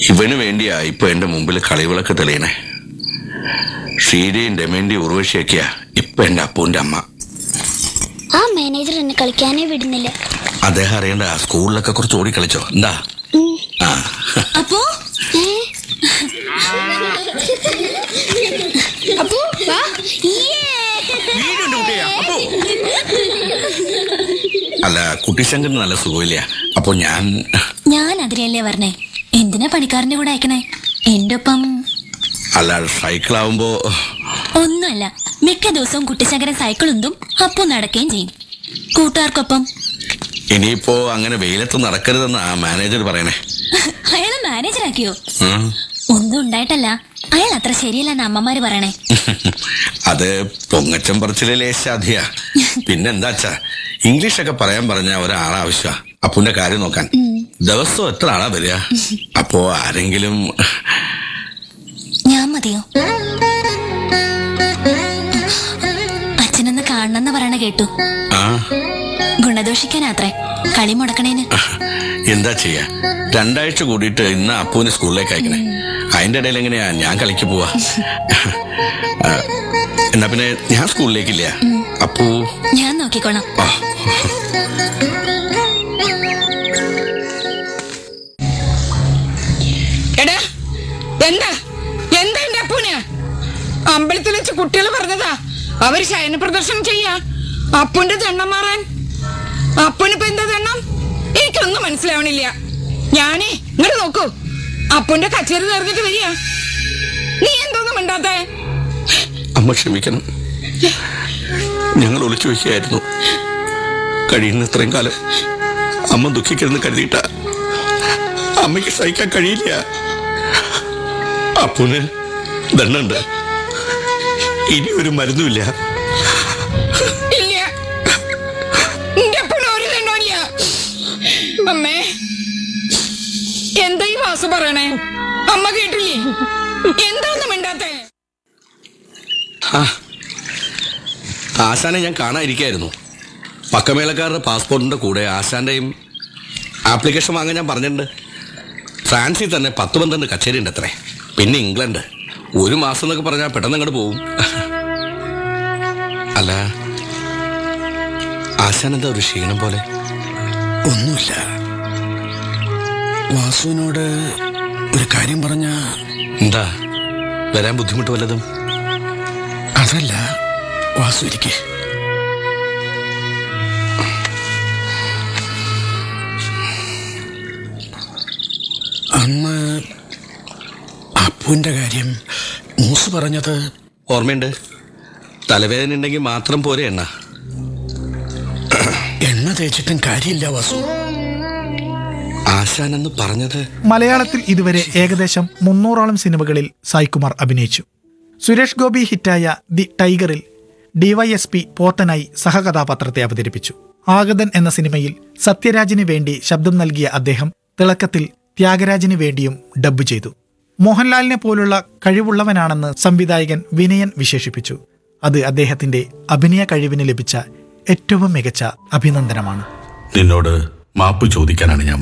ഇവന് വേണ്ടിയാ ഇപ്പൊ എന്റെ മുമ്പിൽ കളിവിളക്ക് തെളിയണേ ഷീരയും രമേന്റെയും ഉർവശിയൊക്കെയാ ഇപ്പൊ എന്റെ അപ്പൂന്റെ അമ്മ ആ മാനേജർ എന്നെ കളിക്കാനേ വിടുന്നില്ല അദ്ദേഹം അറിയണ്ട സ്കൂളിലൊക്കെ കുറച്ച് ഓടി കളിച്ചോ എന്താ ഉം. ആ അപ്പോ ഏ? അപ്പു, വാ. യ്യേ. അല്ല കുട്ടിശങ്കറിന് നല്ല സുഖമില്ല അപ്പൊ ഞാൻ ഞാൻ അതിലല്ലേ പറഞ്ഞേ എന്തിനാ പണിക്കാരന്റെ കൂടെ അയക്കണേ എന്റെ ഒപ്പം അല്ല സൈക്കിളാവുമ്പോ ഒന്നുമല്ല മിക്ക ദിവസവും കുട്ടിശങ്കരൻ സൈക്കിൾ ഉന്തും അപ്പോ നടക്കുകയും ചെയ്യും കൂട്ടുകാർക്കൊപ്പം ഇനിയിപ്പോ അങ്ങനെ വെയിലത്ത് നടക്കരുതെന്ന് ആ മാനേജർ പറയണേ അയാളെ മാനേജറാക്കിയോ ഉം. ഒന്നും ഉണ്ടായിട്ടല്ല അയാൾ അത്ര ശരിയല്ലെന്ന് അമ്മമാര് പറയണേ അത് പൊങ്ങച്ചം പറച്ചിലെ ലേശാധിയാ പിന്നെന്താച്ചാ ഇംഗ്ലീഷൊക്കെ പറയാൻ പറഞ്ഞ ഒരാളാവശ്യ അപ്പുന്റെ കാര്യം നോക്കാൻ ദിവസം എത്ര ആളാ വരിക അപ്പോ ആരെങ്കിലും ഞാൻ മതിയോ അച്ഛനൊന്ന് കാണണമെന്ന് പറയണ കേട്ടു ആ ഗുണദോഷിക്കാനാത്രേ കളി മുടക്കണേന് എന്താ ചെയ്യാ രണ്ടാഴ്ച കൂടിയിട്ട് ഇന്ന് അപ്പുവിനെ സ്കൂളിലേക്ക് അയക്കണേ അതിന്റെ ഇടയിൽ എങ്ങനെയാ ഞാൻ കളിക്ക് പോവാ ആ, എന്നാ പിന്നെ ഞാൻ സ്കൂളിലേക്കില്ല അപ്പു ഞാൻ നോക്കിക്കോളാം ആ, എടാ എന്താ എന്താ എന്റെ അപ്പൂന് അമ്പലത്തിൽ വെച്ച് കുട്ടികൾ പറഞ്ഞതാ അവര് ശയന പ്രദർശനം ചെയ്യാ അപ്പുന്റെ ദണ്ണം മാറാൻ അപ്പനിപ്പോ എന്താ ദണ്ണം എനിക്കൊന്നും മനസ്സിലാവണില്ല ഞാനേ ഇങ്ങോട്ട് നോക്കൂ അപ്പുന്റെ കച്ചേരി നേർന്നിട്ട് വരിക നീ എന്തോന്നും മിണ്ടാത്തേ അമ്മ ക്ഷമിക്കണം ഞങ്ങൾ ഒളിച്ചു വയ്ക്കുകയായിരുന്നു കഴിയുന്നത്രയും കാലം അമ്മ ദുഃഖിക്കരുന്ന് കരുതിയിട്ട അമ്മയ്ക്ക് സഹിക്കാൻ കഴിയില്ല അപ്പൂന് ദണ്ണുണ്ട് ഇനി ഒരു മരുന്നുമില്ല ഇല്ല എന്റെ അപ്പന് ഒരു ദണ്ണമില്ല അമ്മേ എന്താ ഈ വാസു പറയണേ അമ്മ കേട്ടില്ലേ എന്താന്നും മിണ്ടാത്തേ ആ ആശാനെ ഞാൻ കാണാതിരിക്കായിരുന്നു പക്കമേളക്കാരുടെ പാസ്പോർട്ടിന്റെ കൂടെ ആശാന്റെയും ആപ്ലിക്കേഷൻ വാങ്ങാൻ ഞാൻ പറഞ്ഞിട്ടുണ്ട് ഫ്രാൻസിൽ തന്നെ പത്ത് പന്ത്രണ്ട് കച്ചേരി ഉണ്ട് അത്രേ പിന്നെ ഇംഗ്ലണ്ട് ഒരു മാസം എന്നൊക്കെ പറഞ്ഞാൽ പെട്ടെന്ന് അങ്ങോട്ട് പോവും അല്ല ആശാൻ എന്താ ഒരു ക്ഷീണം പോലെ ഒന്നുമില്ല വാസുവിനോട് ഒരു കാര്യം പറഞ്ഞ എന്താ വരാൻ ബുദ്ധിമുട്ട് വല്ലതും അതല്ല വാസു ഇരിക്കെ അന്ന് അപ്പുവിന്റെ കാര്യം മൂസ് പറഞ്ഞത് ഓർമ്മയുണ്ട് തലവേദന ഉണ്ടെങ്കിൽ മാത്രം പോരെ എണ്ണ എണ്ണ തേച്ചിട്ടും കാര്യമില്ല വാസു ആശാൻ എന്ന് പറഞ്ഞത് മലയാളത്തിൽ ഇതുവരെ ഏകദേശം മുന്നൂറോളം സിനിമകളിൽ സായ്കുമാർ അഭിനയിച്ചു സുരേഷ് ഗോപി ഹിറ്റായ ദി ടൈഗറിൽ ഡിവൈഎസ്പി പോത്തനായി സഹകഥാപാത്രത്തെ അവതരിപ്പിച്ചു ആഗതൻ എന്ന സിനിമയിൽ സത്യരാജിന് വേണ്ടി ശബ്ദം നൽകിയ അദ്ദേഹം തിളക്കത്തിൽ ത്യാഗരാജിന് വേണ്ടിയും ഡബ്ബ് ചെയ്തു മോഹൻലാലിനെ പോലുള്ള കഴിവുള്ളവനാണെന്ന് സംവിധായകൻ വിനയൻ വിശേഷിപ്പിച്ചു അത് അദ്ദേഹത്തിന്റെ അഭിനയ കഴിവിന് ലഭിച്ച ഏറ്റവും മികച്ച അഭിനന്ദനമാണ് നിന്നോട് മാപ്പ് ചോദിക്കാനാണ് ഞാൻ